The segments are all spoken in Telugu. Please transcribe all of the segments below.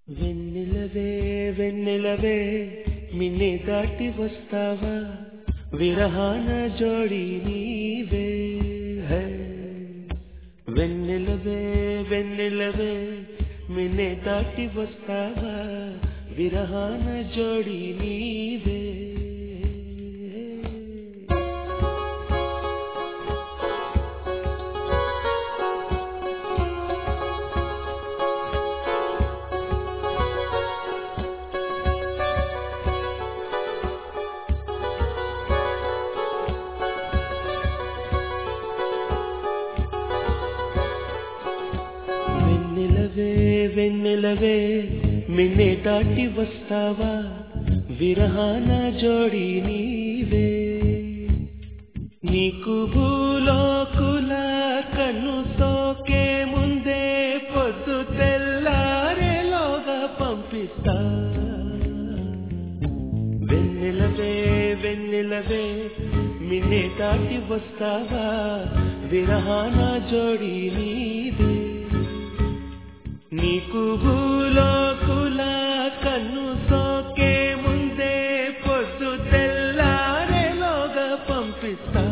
వెన్నెలవే వెన్నెలవే మిన్నే దాటి వస్తావా విరహాన జోడి నీవే హే. వెన్నెలవే వెన్నెలవే మిన్నే దాటి వస్తావా విరహాన జోడి నీవే వెన్నెలవే వెన్నెలవే మిన్నే దాటి వస్తావా విరహాన జోడి నీవే నీకు భూలోకుల కన్ను సోకే ముందే పొద్దు తెల్లారేలోగా పంపిస్తా వెన్నెలవే వెన్నెలవే మిన్నే దాటి వస్తావా విరహాన జోడి నీవే నీకు భూలోకుల కన్ను సోకే ముందే పొద్దు తెల్లారేలోగా పంపిస్తా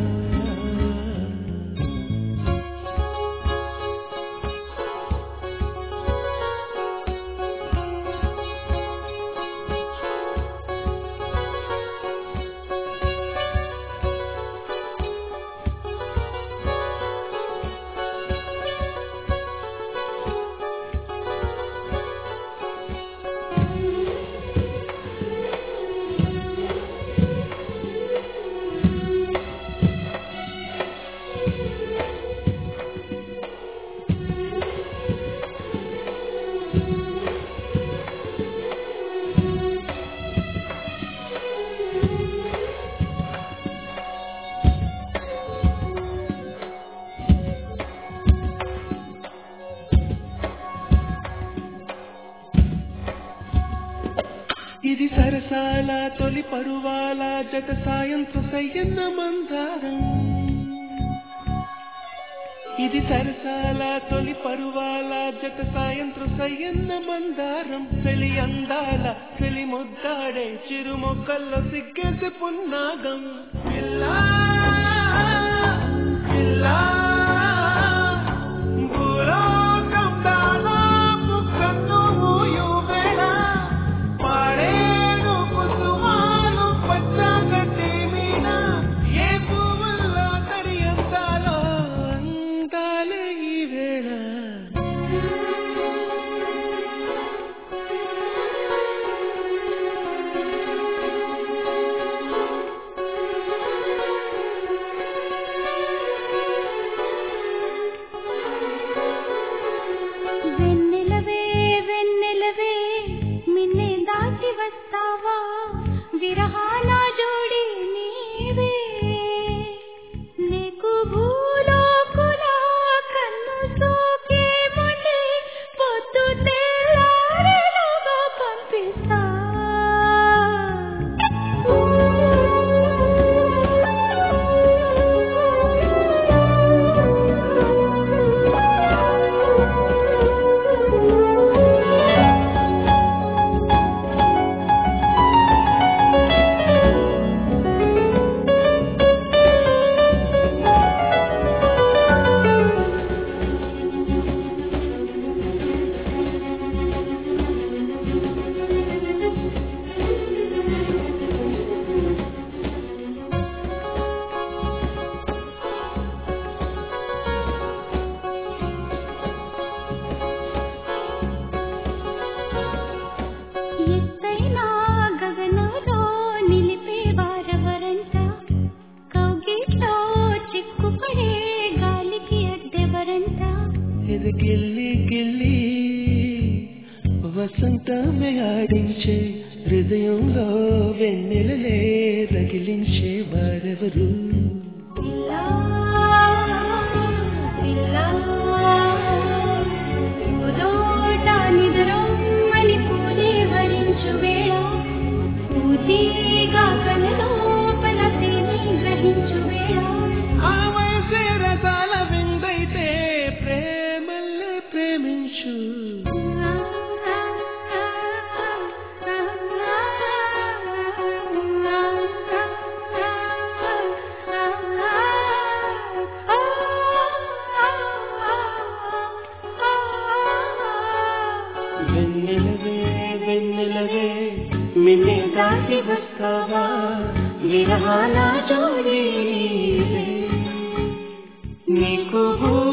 ఇది సరసాల తొలి పరువాల జత సాయంత్ర సయ్యన్న మందారం ఇది సరసాల తొలి పరువాల జత సాయంత్ర సయ్యన్న మందారం చెలి అందాల చెలి ముద్దాడే చిరు మొక్కల్లో సిగ్గేసి పున్నాగం పిల్లా పిల్లా భూలోకం దాదాపు కన్ను మూయు వేళ పాడేను కుసుమాలు పచ్చగడ్డి మీద ఏ పువ్వుల్లో తడి అందాలో అందాలే ఈ వేళ వెన్నెలవే వెన్నెలవే మిన్నే దాటి వస్తావా విరహాల జోడి నీవే నీకు భూలోకుల కన్ను సోకే ముందే పొద్దు తెల్లారేలోగా పంపిస్తా ఎత్తైన గగనంలో నిలిపే వారెవరంట కౌగిట్లో చిక్కుపడే గాలికి అడ్డెవరంట ఇది గిల్లి గిల్లి వసంతమే ఆడించే హృదయంలో వెన్నెలలే రగిలించే వారెవరు పిల్లా పిల్లా పూదోట నిద్రమ్మని పూజే వరించు వేళ పూజీగా కలలోపల తేని గ్రహించు వేళ ఆ వయసే రసాల విందైతే ప్రేమల్లే ప్రేమించు ఆ వెన్నెలవే వెన్నెలవే మిన్నే దాటి వస్తావా విరహాల జోడి నీకు భూ